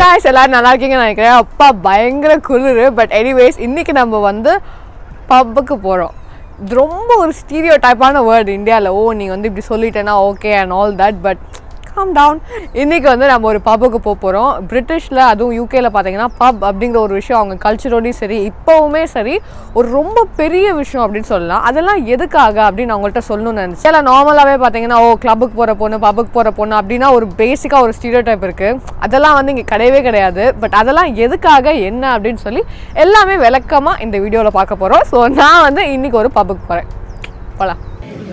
guys எல்லாரும் நல்லா இருக்கீங்கன்னு நினைக்கிறேன் அப்பா பயங்கர குளிர் பட் எனிவேஸ் இன்னைக்கு நம்ம வந்து பப்புக்கு போகிறோம் இது ரொம்ப ஒரு ஸ்டீரியோ டைப்பான வேர்டு இந்தியாவில் ஓ நீ வந்து இப்படி சொல்லிட்டேன்னா okay and all that but calm down இன்னைக்கு வந்து நம்ம ஒரு பப்புக்கு போக போகிறோம் பிரிட்டிஷில் அதுவும் யூகேல பார்த்தீங்கன்னா பப் அப்படிங்கிற ஒரு விஷயம் அவங்க கல்ச்சரோடையும் சரி இப்போவுமே சரி ஒரு ரொம்ப பெரிய விஷயம் அப்படின்னு சொல்லலாம் அதெல்லாம் எதுக்காக அப்படின்னு நான் உங்கள்கிட்ட சொல்லணும்னு நினச்சேன் இல்லை நார்மலாகவே பார்த்தீங்கன்னா ஓ கிளப்புக்கு போகிற பொண்ணு பப்புக்கு போகிற பொண்ணு அப்படின்னா ஒரு பேசிக்காக ஒரு ஸ்டீரியோ டைப் இருக்குது அதெல்லாம் வந்து இங்கே கிடையவே கிடையாது பட் அதெல்லாம் எதுக்காக என்ன அப்படின்னு சொல்லி எல்லாமே விளக்கமாக இந்த வீடியோவில் பார்க்க போகிறோம் ஸோ நான் வந்து இன்னைக்கு ஒரு பப்புக்கு போகிறேன் போகலாம்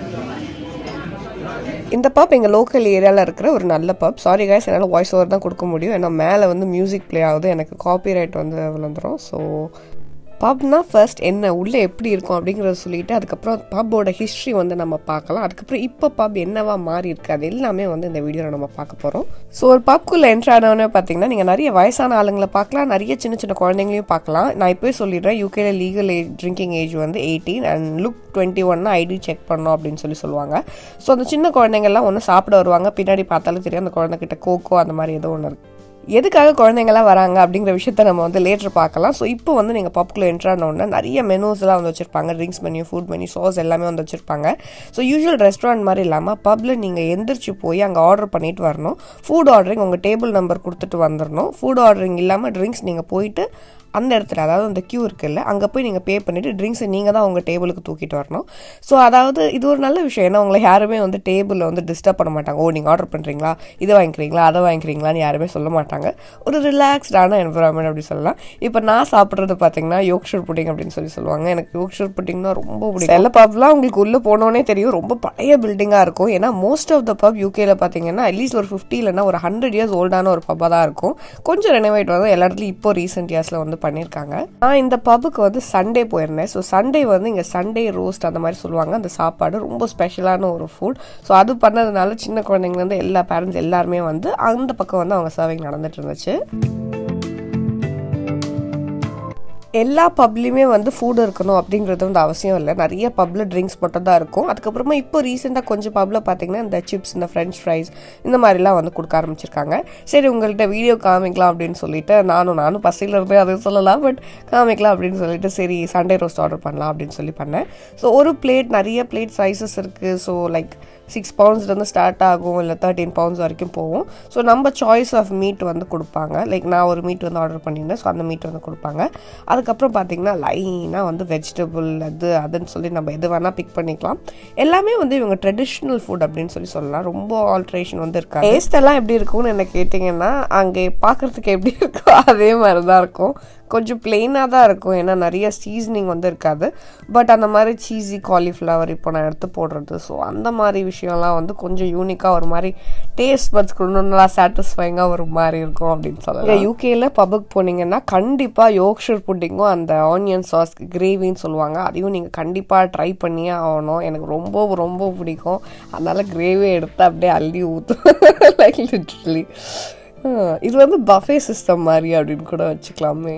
இந்த பப் எங்கள் லோக்கல் ஏரியாவில் இருக்கிற ஒரு நல்ல பப் சாரி guys என்னால் வாய்ஸ் ஓவர் தான் கொடுக்க முடியும் ஏன்னா மேலே வந்து மியூசிக் ப்ளே ஆகுது எனக்கு காப்பிரைட் வந்து விழுந்துரும் ஸோ பப்னா ஃபர்ஸ்ட் என்ன உள்ளே எப்படி இருக்கும் அப்படிங்கிறத சொல்லிட்டு அதுக்கப்புறம் பப்போட ஹிஸ்ட்ரி வந்து நம்ம பார்க்கலாம் அதுக்கப்புறம் இப்போ பப் என்னவா மாறி இருக்கு அது எல்லாமே வந்து இந்த வீடியோவில் நம்ம பார்க்க போகிறோம் ஸோ ஒரு பப்குள்ளே என்ட்ரு ஆனவொன்னே பார்த்தீங்கன்னா நீங்கள் நிறைய வயசான ஆளுங்களை பார்க்கலாம் நிறைய சின்ன சின்ன குழந்தைங்களையும் பார்க்கலாம் நான் இப்போயே சொல்லிடுறேன் யூகேல லீகல் ஏஜ் ட்ரிங்கிங் ஏஜ் வந்து எயிட்டீன் அண்ட் லுக் டுவெண்ட்டி ஒன்னா ஐடி செக் பண்ணோம் அப்படின்னு சொல்லி சொல்லுவாங்க ஸோ அந்த சின்ன குழந்தைங்கள்லாம் ஒன்று சாப்பிட வருவாங்க பின்னாடி பார்த்தாலும் தெரியும் அந்த குழந்தைகிட்ட கோகோ அந்த மாதிரி ஏதோ ஒன்று இருக்கு எதுக்காக குழந்தைங்களாம் வராங்க அப்படிங்கிற விஷயத்த நம்ம வந்து லேட்டர் பார்க்கலாம் ஸோ இப்போ வந்து நீங்கள் பப்குள்ளே என்ட்ரானோடனே நிறைய மெனூஸ்லாம் வந்து வச்சுருப்பாங்க drinks menu food menu sauce எல்லாமே வந்து வச்சுருப்பாங்க ஸோ யூஸ்வல் ரெஸ்டாரண்ட் மாதிரி இல்லாமல் பப்பில் நீங்கள் எந்திரிச்சு போய் அங்கே ஆர்டர் பண்ணிட்டு வரணும் ஃபுட் ஆர்டரிங் உங்கள் டேபிள் நம்பர் கொடுத்துட்டு வந்துடணும் ஃபுட் ஆர்டரிங் இல்லாமல் ட்ரிங்க்ஸ் நீங்கள் போயிட்டு அந்த இடத்துல அதாவது அந்த க்யூ இருக்குல்ல அங்கே போய் நீங்கள் பே பண்ணிவிட்டு ட்ரிங்க்ஸை நீங்கள் தான் உங்கள் டேபிளுக்கு தூக்கிட்டு வரணும் ஸோ அதாவது இது ஒரு நல்ல விஷயம் ஏன்னா உங்களை யாருமே வந்து டேபிளில் வந்து டிஸ்டர்ப் பண்ண மாட்டாங்க ஓ நீங்கள் ஆர்டர் பண்ணுறீங்களா இதை வாங்கிக்கிறீங்களா அதை வாங்கிக்கிறீங்களான்னு யாருமே சொல்ல மாட்டாங்க ஒரு ரிலாக்ஸ்டான என்வரான்மெண்ட் அப்படி சொல்லலாம் இப்போ நான் சாப்பிட்றது பார்த்தீங்கன்னா யோக்ஷர் புட்டிங் அப்படின்னு சொல்லி சொல்லுவாங்க எனக்கு யோக்ஷர் புட்டிங்னா ரொம்ப பிடிக்கும் எல்லா பப்லாம் உங்களுக்கு உள்ளே போனோன்னே தெரியும் ரொம்ப பழைய பில்டிங்காக இருக்கும் ஏன்னா மோஸ்ட் ஆஃப் த பப் யூகேல பார்த்தீங்கன்னா அட்லீஸ்ட் ஒரு ஃபிஃப்டி இல்லைன்னா ஒரு ஹண்ட்ரட் இயர்ஸ் ஓல்டான ஒரு பப்பாக தான் இருக்கும் கொஞ்சம் ரெனோவேட் வந்து எல்லா இடத்துலையும் இப்போ ரீசெண்ட் இயர்ஸில் வந்து பண்ணியிருக்காங்க நான் இந்த பப்புக்கு வந்து சண்டே போயிருந்தேன் ஸோ சண்டே வந்து இங்கே சண்டே ரோஸ்ட் அந்த மாதிரி சொல்லுவாங்க அந்த சாப்பாடு ரொம்ப ஸ்பெஷலான ஒரு ஃபுட் ஸோ அது பண்ணதுனால சின்ன குழந்தைங்கலேருந்து எல்லா பேரண்ட்ஸ் எல்லாருமே வந்து அந்த பக்கம் வந்து அவங்க சர்விங் நடந்துட்டு இருந்துச்சு எல்லா பப்லேயுமே வந்து ஃபுட் இருக்கணும் அப்படிங்கிறது வந்து அவசியம் இல்லை நிறைய பப்பில் ட்ரிங்க்ஸ் மட்டும் தான் இருக்கும் அதுக்கப்புறமா இப்போ ரீசெண்டாக கொஞ்சம் பப்பில் பார்த்தீங்கன்னா இந்த சிப்ஸ் இந்த ஃப்ரெஞ்ச் ஃப்ரைஸ் இந்த மாதிரிலாம் வந்து கொடுக்க ஆரம்பிச்சிருக்காங்க சரி உங்கள்கிட்ட வீடியோ காமிக்கலாம் அப்படின்னு சொல்லிட்டு நானும் நானும் பசியில் இருந்து அதை சொல்லலாம் பட் காமிக்கலாம் அப்படின்னு சொல்லிட்டு சரி சண்டே ரோஸ்ட் ஆர்டர் பண்ணலாம் அப்படின்னு சொல்லி பண்ணேன் ஸோ ஒரு பிளேட் நிறைய பிளேட் சைஸஸ் இருக்குது ஸோ லைக் சிக்ஸ் பவுண்ட்ஸ்லேருந்து ஸ்டார்ட் ஆகும் இல்லை தேர்ட்டீன் பவுண்ட்ஸ் வரைக்கும் போகும் ஸோ நம்ம சாய்ஸ் ஆஃப் மீட் வந்து கொடுப்பாங்க லைக் நான் ஒரு மீட் வந்து ஆர்டர் பண்ணியிருந்தேன் ஸோ அந்த மீட் வந்து கொடுப்பாங்க அதுக்கப்புறம் பார்த்தீங்கன்னா லைனாக வந்து வெஜிடபிள் அது அதுன்னு சொல்லி நம்ம எது வேணால் பிக் பண்ணிக்கலாம் எல்லாமே வந்து இவங்க ட்ரெடிஷ்னல் ஃபுட் அப்படின்னு சொல்லி சொல்லலாம் ரொம்ப ஆல்ட்ரேஷன் வந்து இருக்கா டேஸ்ட் எல்லாம் எப்படி இருக்கும்னு என்ன கேட்டிங்கன்னா அங்கே பார்க்குறதுக்கு எப்படி இருக்கோ அதே மாதிரி தான் இருக்கும் கொஞ்சம் பிளெயினாக தான் இருக்கும் ஏன்னா நிறைய சீசனிங் வந்து இருக்காது பட் அந்த மாதிரி சீஸி காலிஃப்ளவர் இப்போ நான் எடுத்து போடுறது ஸோ அந்த மாதிரி விஷயம்லாம் வந்து கொஞ்சம் யூனிக்காக ஒரு மாதிரி டேஸ்ட் பட்ஸ் கொடுணும் நல்லா சாட்டிஸ்ஃபைங்காக ஒரு மாதிரி இருக்கும் அப்படின்னு சொல்லலாம் யூகேல பப்புக்கு போனீங்கன்னா கண்டிப்பாக யோக்ஷர் புட்டிங்கும் அந்த ஆனியன் சாஸ் கிரேவின்னு சொல்லுவாங்க அதையும் நீங்கள் கண்டிப்பாக ட்ரை பண்ணியே ஆகணும் எனக்கு ரொம்ப ரொம்ப பிடிக்கும் அதனால கிரேவி எடுத்து அப்படியே அள்ளி ஊற்றும் லைக் லிட்ரலி இது வந்து பஃபே சிஸ்டம் மாதிரி அப்படின்னு கூட வச்சுக்கலாமே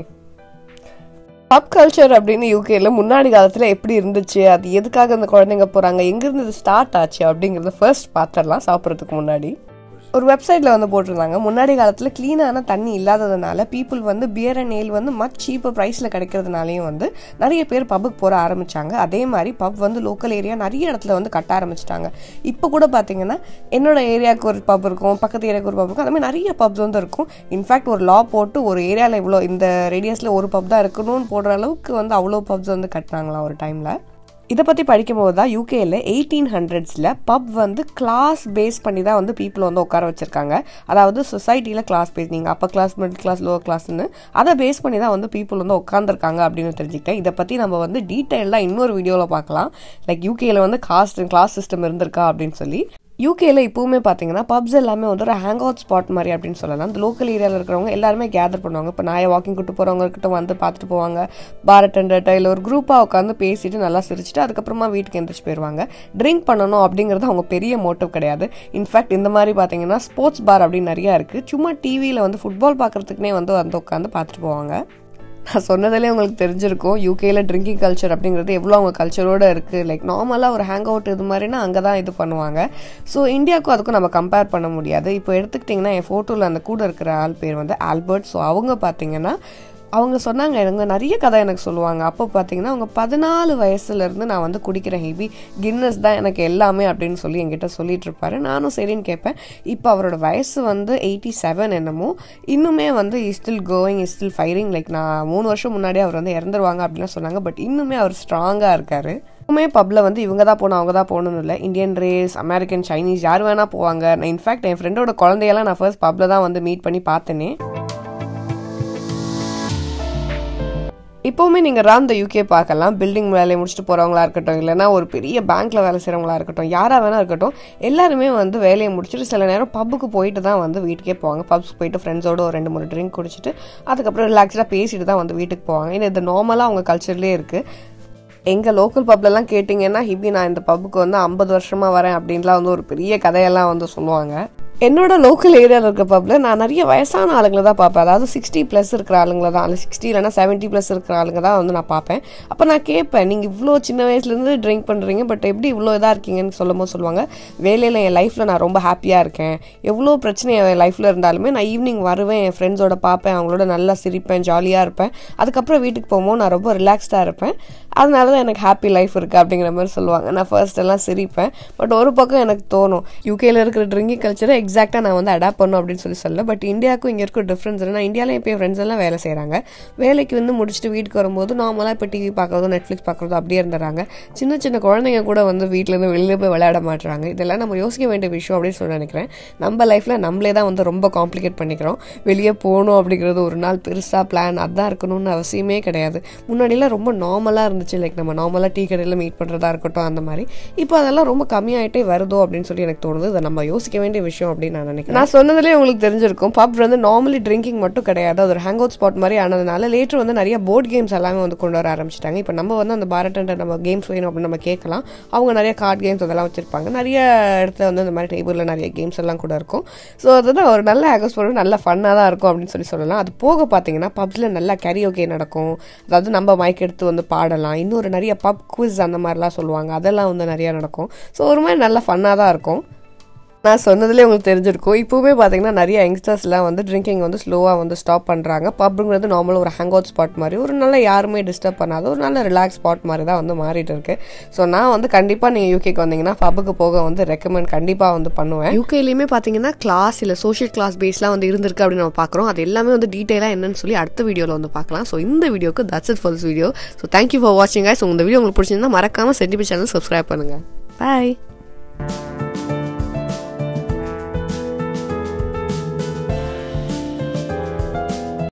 பப் கல்ச்சர் அப்படின்னு யூகேல முன்னாடி காலத்தில் எப்படி இருந்துச்சு அது எதுக்காக அந்த குழந்தைங்க போகிறாங்க எங்கேருந்து இது ஸ்டார்ட் ஆச்சு அப்படிங்கிறத ஃபர்ஸ்ட் பார்த்துடலாம் சாப்பிட்றதுக்கு முன்னாடி ஒரு வெப்சைட்டில் வந்து போட்டிருந்தாங்க முன்னாடி காலத்தில் க்ளீனான தண்ணி இல்லாததுனால பீப்புள் வந்து பியர் அண்ட் நெயில் வந்து மச் சீப்பர் ப்ரைஸில் கிடைக்கிறதுனாலையும் வந்து நிறைய பேர் பப்புக்கு போக ஆரம்பித்தாங்க அதே மாதிரி பப் வந்து லோக்கல் ஏரியா நிறைய இடத்துல வந்து கட்ட ஆரம்பிச்சிட்டாங்க இப்போ கூட பார்த்தீங்கன்னா என்னோட ஏரியாவுக்கு ஒரு பப் இருக்கும் பக்கத்து ஏரியாவுக்கு ஒரு பப் இருக்கும் அந்த மாதிரி நிறைய பப்ஸ் வந்து இருக்கும் இன்ஃபேக்ட் ஒரு லா போட்டு ஒரு ஏரியாவில் இவ்வளோ இந்த ரேடியஸில் ஒரு பப் தான் இருக்கணும்னு போடுற அளவுக்கு வந்து அவ்வளோ பப்ஸ் வந்து கட்டினாங்களாம் ஒரு டைமில் இதை பற்றி படிக்கும்போது தான் யூகேல எயிட்டீன் ஹண்ட்ரட்ஸில் பப் வந்து கிளாஸ் பேஸ் பண்ணி தான் வந்து பீப்புள் வந்து உட்கார வச்சிருக்காங்க அதாவது சொசைட்டியில் கிளாஸ் பேஸ் நீங்கள் upper class middle class lower கிளாஸ்னு அதை பேஸ் பண்ணி தான் வந்து பீப்புள் வந்து உட்காந்துருக்காங்க அப்படின்னு தெரிஞ்சுக்கிட்டேன் இதை பற்றி நம்ம வந்து டீட்டெயிலாக இன்னொரு வீடியோவில் பார்க்கலாம் லைக் யூகேல வந்து காஸ்ட் கிளாஸ் சிஸ்டம் இருந்திருக்கா அப்படின்னு சொல்லி யூகேல இப்போவுமே பார்த்தீங்கன்னா பப்ஸ் எல்லாமே வந்து ஒரு ஹேங் அவுட் ஸ்பாட் மாதிரி அப்படின்னு சொல்லலாம் அந்த லோக்கல் ஏரியாவில் இருக்கிறவங்க எல்லாருமே கேதர் பண்ணுவாங்க இப்போ நாயை வாக்கிங் கூட்டு போகிறவங்க கிட்ட வந்து பார்த்துட்டு போவாங்க பார் அட்டண்டர்ட்ட இல்லை ஒரு குரூப்பாக உட்காந்து பேசிட்டு நல்லா சிரிச்சிட்டு அதுக்கப்புறமா வீட்டுக்கு எந்திரிச்சு போயிடுவாங்க ட்ரிங்க் பண்ணணும் அப்படிங்கிறது அவங்க பெரிய மோட்டிவ் கிடையாது இன்ஃபேக்ட் இந்த மாதிரி பார்த்தீங்கன்னா ஸ்போர்ட்ஸ் பார் அப்படின்னு நிறையா இருக்குது சும்மா டிவியில் வந்து ஃபுட்பால் பார்க்குறதுக்குனே வந்து வந்து உட்காந்து பார்த்துட்டு போவாங்க நான் சொன்னதிலே உங்களுக்கு தெரிஞ்சிருக்கும் யூகேல ட்ரிங்கிங் கல்ச்சர் அப்படிங்கிறது எவ்வளோ அவங்க கல்ச்சரோட இருக்குது லைக் நார்மலாக ஒரு ஹேங் அவுட் இது மாதிரினா அங்கே தான் இது பண்ணுவாங்க ஸோ இந்தியாவுக்கும் அதுக்கும் நம்ம கம்பேர் பண்ண முடியாது இப்போ எடுத்துக்கிட்டிங்கன்னா என் ஃபோட்டோவில் அந்த கூட இருக்கிற ஆள் பேர் வந்து ஆல்பர்ட் ஸோ அவங்க பார்த்தீங்கன்னா அவங்க சொன்னாங்க எனக்கு நிறைய கதை எனக்கு சொல்லுவாங்க அப்போ பார்த்தீங்கன்னா அவங்க பதினாலு வயசுலேருந்து நான் வந்து குடிக்கிறேன் ஹெபி கின்னஸ் தான் எனக்கு எல்லாமே அப்படின்னு சொல்லி என்கிட்ட சொல்லிட்டு இருப்பாரு நானும் சரின்னு கேட்பேன் இப்போ அவரோட வயசு வந்து எயிட்டி செவன் என்னமோ இன்னுமே வந்து is still going is still firing like நான் மூணு வருஷம் முன்னாடியே அவர் வந்து இறந்துருவாங்க அப்படின்னு சொன்னாங்க பட் இன்னுமே அவர் ஸ்ட்ராங்காக இருக்காரு எப்பவுமே பப்பில் வந்து இவங்க தான் போகணும் அவங்க தான் போகணும்னு இல்லை இந்தியன் ரேஸ் அமெரிக்கன் சைனீஸ் யார் வேணால் போவாங்க நான் இன்ஃபேக்ட் என் ஃப்ரெண்டோட குழந்தையெல்லாம் நான் ஃபர்ஸ்ட் பப்பில் தான் வந்து மீட் பண்ணி பார்த்தேனே இப்போவுமே நீங்கள் ராம் த யூகே பார்க்கலாம் பில்டிங் வேலையை முடிச்சுட்டு போகிறவங்களா இருக்கட்டும் இல்லைனா ஒரு பெரிய பேங்க்கில் வேலை செய்கிறவங்களா இருக்கட்டும் யாராக வேணா இருக்கட்டும் எல்லாருமே வந்து வேலையை முடிச்சுட்டு சில நேரம் பப்புக்கு போயிட்டு தான் வந்து வீட்டுக்கே போவாங்க பப்ஸ் போயிட்டு ஃப்ரெண்ட்ஸோட ஒரு ரெண்டு மூணு ட்ரிங்க் குடிச்சிட்டு அதுக்கப்புறம் ரிலாக்ஸ்டாக பேசிட்டு தான் வந்து வீட்டுக்கு போவாங்க இது இது நார்மலாக அவங்க கல்ச்சர்லேயே இருக்குது எங்கள் லோக்கல் பப்லலாம் கேட்டிங்கன்னா ஹிபி நான் இந்த பப்புக்கு வந்து ஐம்பது வருஷமாக வரேன் அப்படின்லாம் வந்து ஒரு பெரிய கதையெல்லாம் வந்து சொல்லுவாங்க என்னோட லோக்கல் ஏரியாவில் இருக்க பப்பில் நான் நிறைய வயசான ஆளுங்களை தான் பார்ப்பேன் அதாவது சிக்ஸ்டி ப்ளஸ் இருக்கிற ஆளுங்களை தான் அல்ல சிக்ஸ்டி இல்லைனா செவன்ட்டி ப்ளஸ் இருக்கிற ஆளுங்க தான் வந்து நான் பார்ப்பேன் அப்போ நான் கேட்பேன் நீங்கள் இவ்வளோ சின்ன வயசுலேருந்து ட்ரிங்க் பண்ணுறீங்க பட் எப்படி இவ்வளோ இதாக இருக்கீங்கன்னு சொல்லும் போது சொல்லுவாங்க வேலையில் என் லைஃப்பில் நான் ரொம்ப ஹாப்பியாக இருக்கேன் எவ்வளோ பிரச்சனை என் லைஃப்பில் இருந்தாலுமே நான் ஈவினிங் வருவேன் என் ஃப்ரெண்ட்ஸோட பார்ப்பேன் அவங்களோட நல்லா சிரிப்பேன் ஜாலியாக இருப்பேன் அதுக்கப்புறம் வீட்டுக்கு போகும்போது நான் ரொம்ப ரிலாக்ஸ்டாக இருப்பேன் அதனால தான் எனக்கு ஹாப்பி லைஃப் இருக்குது அப்படிங்கிற மாதிரி சொல்லுவாங்க நான் ஃபர்ஸ்ட் எல்லாம் சிரிப்பேன் பட் ஒரு பக்கம் எனக்கு தோணும் யூகேல இருக்கிற ட்ரிங்கிங் கல்ச்சரை எக்ஸாக்டாக நான் வந்து அடாப்ட் பண்ணும் அப்படின்னு சொல்லி சொல்லல பட் இந்தியாவுக்கும் இங்கே இருக்க டிஃப்ரென்ஸ் நான் இந்தியாவில் இப்போ என் ஃப்ரெண்ட்ஸ் எல்லாம் வேலை செய்கிறாங்க வேலைக்கு வந்து முடிச்சுட்டு வீட்டுக்கு வரும்போது நார்மலாக இப்போ டிவி பார்க்குறதோ நெட்ஃப்ளிக்ஸ் பார்க்குறதோ அப்படியே இருந்துறாங்க சின்ன சின்ன குழந்தைங்க கூட வந்து வீட்டிலேருந்து வெளியில் போய் விளையாட மாட்டுறாங்க இதெல்லாம் நம்ம யோசிக்க வேண்டிய விஷயம் அப்படின்னு சொல்லி நினைக்கிறேன் நம்ம லைஃப்பில் நம்மளே தான் வந்து ரொம்ப காம்ப்ளிகேட் பண்ணிக்கிறோம் வெளியே போகணும் அப்படிங்கிறது ஒரு நாள் பெருசாக பிளான் அதான் இருக்கணும்னு அவசியமே கிடையாது முன்னாடிலாம் ரொம்ப நார்மலாக இருந்துச்சு லைக் நம்ம நார்மலாக டீ கடையில் மீட் பண்ணுறதா இருக்கட்டும் அந்த மாதிரி இப்போ அதெல்லாம் ரொம்ப கம்மியாயிட்டே வருதோ அப்படின்னு சொல்லி எனக்கு தோணுது இதை நம்ம யோசிக்க வேண்டிய விஷயம் அப்படின்னு நான் நினைக்கிறேன் நான் சொன்னதுலேயே உங்களுக்கு தெரிஞ்சிருக்கும் பப் வந்து நார்மலி ட்ரிங்கிங் மட்டும் கிடையாது அது ஒரு ஹேங் அவுட் ஸ்பாட் மாதிரி ஆனதுனால லேட்டர் வந்து நிறைய போர்ட் கேம்ஸ் எல்லாமே வந்து கொண்டு வர ஆரம்பிச்சிட்டாங்க இப்போ நம்ம வந்து அந்த பாரட்டன்ட்ட நம்ம கேம்ஸ் வேணும் அப்படின்னு நம்ம கேட்கலாம் அவங்க நிறைய கார்டு கேம்ஸ் அதெல்லாம் வச்சிருப்பாங்க நிறைய இடத்துல வந்து இந்த மாதிரி டேபிளில் நிறைய கேம்ஸ் எல்லாம் கூட இருக்கும் ஸோ அதுதான் ஒரு நல்ல ஹேங் அவுட் ஸ்பாட் நல்ல ஃபன்னாக தான் இருக்கும் அப்படின்னு சொல்லி சொல்லலாம் அது போக பார்த்தீங்கன்னா பப்ஸில் நல்லா கரியோகே நடக்கும் அதாவது நம்ம மைக் எடுத்து வந்து பாடலாம் இன்னொரு நிறைய பப் குவிஸ் அந்த மாதிரிலாம் சொல்லுவாங்க அதெல்லாம் வந்து நிறையா நடக்கும் ஸோ ஒரு மாதிரி நல்ல ஃபன்னாக தான் இருக்கும் நான் சொன்னதுலேயே உங்களுக்கு தெரிஞ்சிருக்கும் இப்போவுமே பார்த்தீங்கன்னா நிறைய யங்ஸ்டர்ஸ்லாம் வந்து ட்ரிங்கிங் வந்து ஸ்லோவாக வந்து ஸ்டாப் பண்ணுறாங்க பப்புங்கிறது நார்மலாக ஒரு ஹேங் அவுட் ஸ்பாட் மாதிரி ஒரு நல்ல யாருமே டிஸ்டர்ப் பண்ணாத ஒரு நல்ல ரிலாக்ஸ் ஸ்பாட் மாதிரி தான் வந்து மாறிட்டு இருக்கு ஸோ நான் வந்து கண்டிப்பாக நீங்கள் யூகேக்கு வந்தீங்கன்னா பப்புக்கு போக வந்து ரெக்கமெண்ட் கண்டிப்பாக வந்து பண்ணுவேன் யூகேலையுமே பார்த்தீங்கன்னா கிளாஸ் இல்லை சோஷியல் கிளாஸ் பேஸ்லாம் வந்து இருந்திருக்கு அப்படின்னு நம்ம பார்க்குறோம் அது எல்லாமே வந்து டீட்டெயிலாக என்னன்னு சொல்லி அடுத்த வீடியோவில் வந்து பார்க்கலாம் ஸோ இந்த வீடியோக்கு that's it for this video so thank you for வாட்சிங் ஸோ இந்த வீடியோ உங்களுக்கு பிடிச்சிருந்தா மறக்காமல் சென்டிபி சேனல் சப்ஸ்கிரைப் பண்ணுங்கள் பாய்